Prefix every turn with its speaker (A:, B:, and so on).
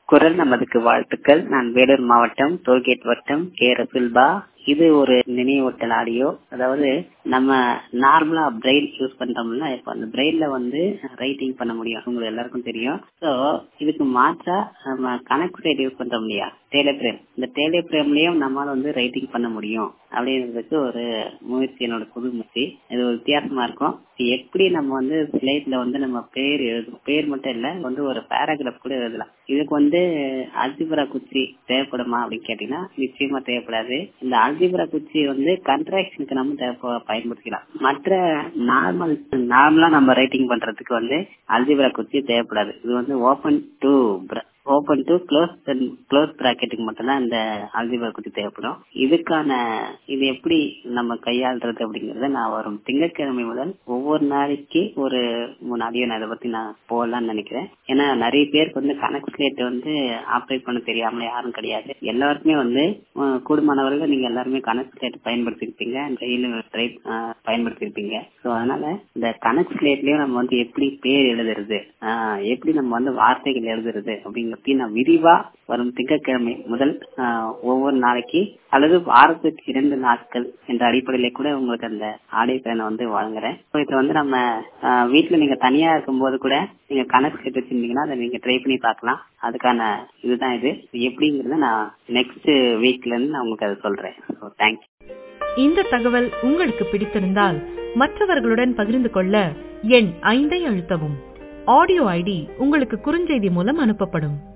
A: குரல் நமதுக்கு வாழ்த்துக்கள் நான் வேலூர் மாவட்டம் டோல்கேட் வட்டம் கே ரசுல்பா இது ஒரு நினைவூட்டல் ஆடியோ அதாவது நம்ம நார்மலா பிரெயின் யூஸ் பண்றோம்ல இப்ப அந்த பிரெயின்ல வந்து ரைட்டிங் பண்ண முடியும் உங்களுக்கு எல்லாருக்கும் தெரியும் சோ இதுக்கு மாற்றா நம்ம கனெக்ட் சைட் யூஸ் பண்றோம் இல்லையா டேலிபிரேம் இந்த டேலிபிரேம்லயும் நம்மளால வந்து ரைட்டிங் பண்ண முடியும் அப்படின்றதுக்கு ஒரு முயற்சி என்னோட புது முயற்சி இது ஒரு வித்தியாசமா இருக்கும் எப்படி நம்ம வந்து ஸ்லேட்ல வந்து நம்ம பேர் எழுதும் பேர் மட்டும் இல்ல வந்து ஒரு பேராகிராஃப் கூட எழுதலாம் இதுக்கு வந்து அல்ஜிபரா குச்சி தேவைப்படுமா அப்படின்னு கேட்டீங்கன்னா நிச்சயமா தேவைப்படாது இந்த அல்ஜிபரா குச்சி வந்து கன்ட்ராக்ஷனுக்கு நம்ம தேவை பயன்படுத்திக்கலாம் மற்ற நார்மல் நார்மலா நம்ம ரைட்டிங் பண்றதுக்கு வந்து அல்ஜிபரா குச்சி தேவைப்படாது இது வந்து open to open to close close பிராக்கெட்டுக்கு மட்டும்தான் இந்த அல்ஜிபரா குச்சி தேவைப்படும் இதுக்கான இது எப்படி நம்ம கையாளுறது அப்படிங்கறத நான் வரும் திங்கட்கிழமை முதல் ஒவ்வொரு நாளைக்கு ஒரு மூணு ஆடியோ நான் இதை பத்தி நான் போடலாம்னு நினைக்கிறேன் ஏன்னா நிறைய பேருக்கு வந்து கனெக்ட் ஸ்லேட் வந்து ஆப்ரேட் பண்ண தெரியாமல யாரும் கிடையாது எல்லாருக்குமே வந்து கூடுமானவர்கள் நீங்க எல்லாருமே கனெக்ட் ஸ்லேட் பயன்படுத்திருப்பீங்க ட்ரைப் பயன்படுத்திருப்பீங்க ஸோ அதனால இந்த கனெக்ட் ஸ்லேட்லயும் நம்ம வந்து எப்படி பேர் எழுதுறது எப்படி நம்ம வந்து வார்த்தைகள் எழுதுறது அப்படிங்கிற பத்தி நான் விரிவா வரும் திங்கட்கிழமை முதல் ஒவ்வொரு நாளைக்கு அல்லது வாரத்துக்கு இரண்டு நாட்கள் என்ற அடிப்படையில கூட உங்களுக்கு அந்த ஆடை பேனை வந்து வழங்குறேன் இதை வந்து நம்ம வீட்டுல நீங்க தனியா இருக்கும்போது கூட நீங்க கணக்கு கேட்டு வச்சிருந்தீங்கன்னா அதை நீங்க ட்ரை பண்ணி பார்க்கலாம் அதுக்கான இதுதான் இது எப்படிங்கறத நான் நெக்ஸ்ட் வீக்ல இருந்து நான் உங்களுக்கு அதை சொல்றேன் ஸோ தேங்க்யூ
B: இந்த தகவல் உங்களுக்கு பிடித்திருந்தால் மற்றவர்களுடன் பகிர்ந்து கொள்ள எண் ஐந்தை அழுத்தவும் ஆடியோ ஐடி உங்களுக்கு குறுஞ்செய்தி மூலம் அனுப்பப்படும்